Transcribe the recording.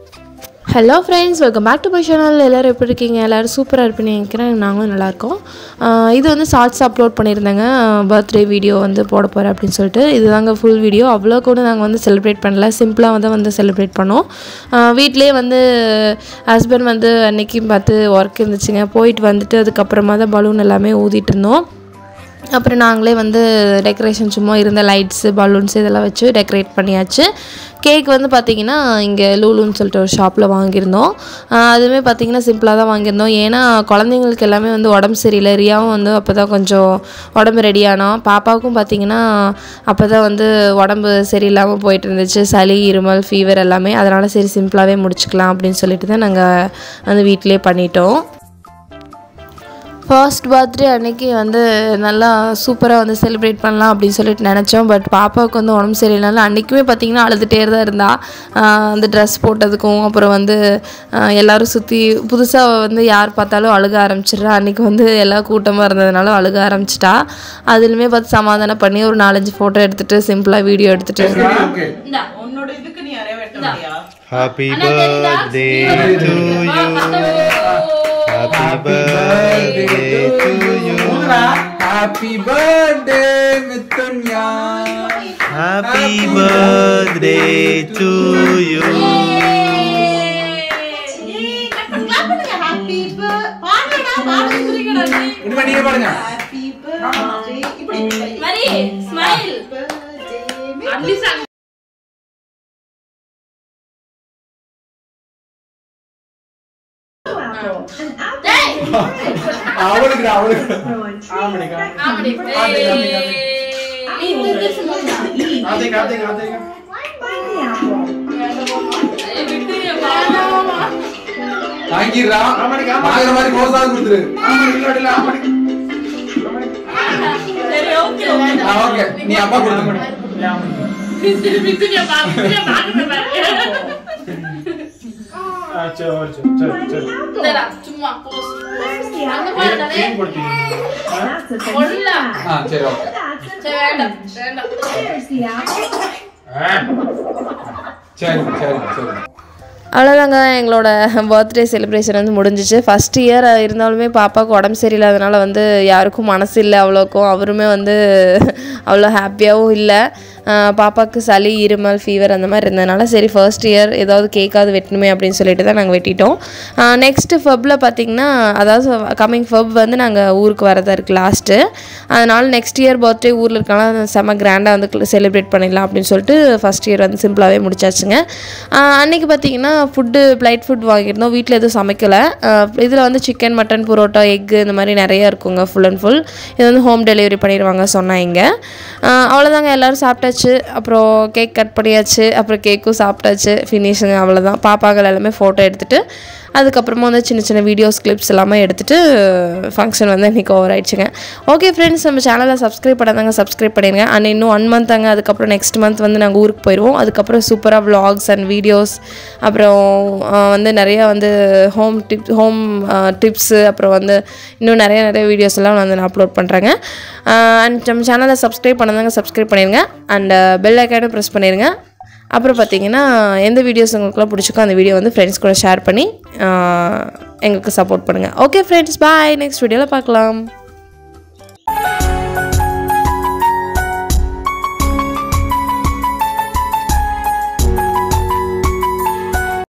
Hello friends welcome back to my channel எல்லோரும் எப்படி இருக்கீங்க எல்லோரும் சூப்பராக இருப்பேன்னு நினைக்கிறேன் நாங்களும் நல்லாயிருக்கோம் ஆஹ் இது வந்து ஷார்ட்ஸ் அப்லோட் பண்ணியிருந்தேங்க பர்த்டே வீடியோ வந்து போட போகிறேன் அப்படின்னு சொல்லிட்டு இதுதாங்க ஃபுல் வீடியோ அவ்வளோ கூட நாங்கள் வந்து செலிப்ரேட் பண்ணல சிம்பிளாக வந்து வந்து செலிப்ரேட் பண்ணோம் ஆஹ் வீட்டிலேயே வந்து ஹஸ்பண்ட் வந்து அன்னைக்கு பார்த்து ஒர்க் இருந்துச்சுங்க போயிட்டு வந்துட்டு அதுக்கப்புறமா தான் பலூன் எல்லாமே ஊதிட்டு இருந்தோம் அப்புறம் நாங்களே வந்து டெக்கரேஷன் சும்மா இருந்த லைட்ஸு பலூன்ஸ் இதெல்லாம் வச்சு டெக்கரேட் பண்ணியாச்சு கேக் வந்து பார்த்திங்கன்னா இங்கே லூலுன்னு சொல்லிட்டு ஒரு ஷாப்பில் வாங்கியிருந்தோம் ஆஹ் அதுவுமே பார்த்திங்கன்னா சிம்பிளாக தான் வாங்கியிருந்தோம் ஏன்னா குழந்தைங்களுக்கு எல்லாமே வந்து உடம்பு சரியில்லை ரியாவும் வந்து அப்போ தான் கொஞ்சம் உடம்பு ரெடியானோம் பாப்பாவுக்கும் பார்த்திங்கன்னா அப்போ தான் வந்து உடம்பு சரியில்லாமல் போயிட்டு இருந்துச்சு சளி இருமல் ஃபீவர் எல்லாமே அதனால் சரி சிம்பிளாகவே முடிச்சுக்கலாம் அப்படின்னு சொல்லிட்டு தான் நாங்கள் வந்து வீட்டிலே பண்ணிட்டோம் ஃபர்ஸ்ட் பர்த்டே அன்னைக்கு வந்து நல்லா சூப்பராக வந்து செலிப்ரேட் பண்ணலாம் அப்படின்னு சொல்லிட்டு நினச்சோம் பட் பாப்பாவுக்கு வந்து உடம்பு சரியில்லைனால அன்றைக்குமே பார்த்திங்கன்னா அழுதுகிட்டே தான் இருந்தா ஆஹ் அந்த ட்ரெஸ் போட்டதுக்கும் அப்புறம் வந்து ஆஹ் எல்லாரும் சுற்றி புதுசாக வந்து யார் பார்த்தாலும் அழுக ஆரம்பிச்சிடுறா அன்றைக்கி வந்து எல்லா கூட்டமாக இருந்ததுனால அழுக ஆரம்பிச்சிட்டா அதுலையுமே பார்த்து சமாதானம் பண்ணி ஒரு நாலஞ்சு ஃபோட்டோ எடுத்துகிட்டு சிம்பிளாக வீடியோ எடுத்துகிட்டு ஓகே உன்னோட இதுக்கு நீ அறைய வெட்ட முடியா Happy birthday to you. Happy birthday to you. Happy birthday Mithunya Happy birthday to you. Happy பாடுடா பாடு சொல்லிக்கடா நீ இனிமே நீங்க பாடுங்க ஹாப்பி பர்த்டே இப்படி மரி ஸ்மைல் பர்த்டே அட்லி சாங் டேய் அவளுக்கு அவளுக்கு ஆமணிக்கா ஆமடி நீ வந்து சும்மா ஆதே காதே காதே வாங்கிடுறா ஆமணிக்கா வாங்குற மாதிரி கோசாது கொடுத்துரு ஆமணி இல்ல இல்ல ஆமணி சரி ஓகே ஆ ஓகே நீ அப்பா கொடுத்து வித்துனியா பா வித்துனியா பாக்க பாரு இந்தடா சும்மா போஸ் அங்க பாருடா ஒண்ணா ஆ சரி ஓகே சரி வேண்டாம் வேண்டாம் சரி சரி சரி அவ்வளோதாங்க எங்களோட பர்த்டே செலிப்ரேஷன் வந்து முடிஞ்சிச்சு ஃபஸ்ட் இயர் இருந்தாலுமே பாப்பாவுக்கு உடம்பு சரியில்லாதனால வந்து யாருக்கும் மனசு இல்லை அவ்வளோக்கும் அவருமே வந்து அவ்வளோ ஹாப்பியாகவும் இல்லை ஆஹ் பாப்பாவுக்கு சளி இருமல் ஃபீவர் அந்த மாதிரி இருந்ததுனால சரி ஃபர்ஸ்ட் இயர் ஏதாவது கேக்காவது வெட்டணுமே அப்படின்னு சொல்லிட்டு தான் நாங்கள் வெட்டிட்டோம் நெக்ஸ்ட்டு ஃபப்பில் பார்த்திங்கன்னா அதாவது கம்மிங் ஃபப் வந்து நாங்கள் ஊருக்கு வரதா இருக்குது லாஸ்ட்டு அதனால் நெக்ஸ்ட் இயர் பர்த்டே ஊரில் இருக்கனால செம்ம கிராண்டாக வந்து செலிப்ரேட் பண்ணிடலாம் அப்படின்னு சொல்லிட்டு ஃபஸ்ட் இயர் வந்து சிம்பிளாகவே முடிச்சாச்சுங்க ஆஹ் அன்னைக்கு பார்த்தீங்கன்னா ஃபுட்டு பிளைட் ஃபுட் வாங்கியிருந்தோம் வீட்டில் எதுவும் சமைக்கலை இதில் வந்து சிக்கன் மட்டன் புரோட்டா எக்கு இந்த மாதிரி நிறைய இருக்குங்க ஃபுல் அண்ட் ஃபுல் இது வந்து ஹோம் டெலிவரி பண்ணிடுவாங்க சொன்னாங்க அவ்வளோதாங்க எல்லோரும் சாப்பிட்டாச்சு அப்புறம் கேக் கட் பண்ணியாச்சு அப்புறம் கேக்கும் சாப்பிட்டாச்சு ஃபினிஷிங் அவ்வளோதான் பாப்பாங்கள் எல்லாமே ஃபோட்டோ எடுத்துகிட்டு அதுக்கப்புறமா வந்து சின்ன சின்ன வீடியோஸ் கிளிப்ஸ் எல்லாமே எடுத்துகிட்டு ஃபங்க்ஷன் வந்து இன்றைக்கி ஓவர் ஆயிடுச்சுங்க ஓகே ஃப்ரெண்ட்ஸ் நம்ம சேனலை சப்ஸ்கிரைப் பண்ணாதாங்க சப்ஸ்கிரைப் பண்ணிடுங்க அண்ட் இன்னும் ஒன் மந்த் தாங்க அதுக்கப்புறம் நெக்ஸ்ட் மந்த் வந்து நாங்கள் ஊருக்கு போயிடுவோம் அதுக்கப்புறம் சூப்பராக vlogs அண்ட் வீடியோஸ் அப்புறம் ஆஹ், வந்து நிறையா வந்து ஹோம் டிப் ஹோம் டிப்ஸு அப்புறம் வந்து இன்னும் நிறைய நிறைய வீடியோஸ் எல்லாம் வந்து நான் அப்லோட் பண்ணுறேங்க அண்ட் நம்ம சேனலை சப்ஸ்கிரைப் பண்ணாதாங்க சப்ஸ்கிரைப் பண்ணிடுங்க அண்ட் பெல் ஐக்கானும் ப்ரெஸ் பண்ணிடுங்க அப்புறம் பார்த்தீங்கன்னா எந்த வீடியோஸ் உங்களுக்குலாம் பிடிச்சிக்கோ அந்த வீடியோ வந்து ஃப்ரெண்ட்ஸ் கூட ஷேர் பண்ணி ஆஹ், எங்களுக்கு சப்போர்ட் பண்ணுங்கள் ஓகே ஃப்ரெண்ட்ஸ் பாய் நெக்ஸ்ட் வீடியோவில் பார்க்கலாம்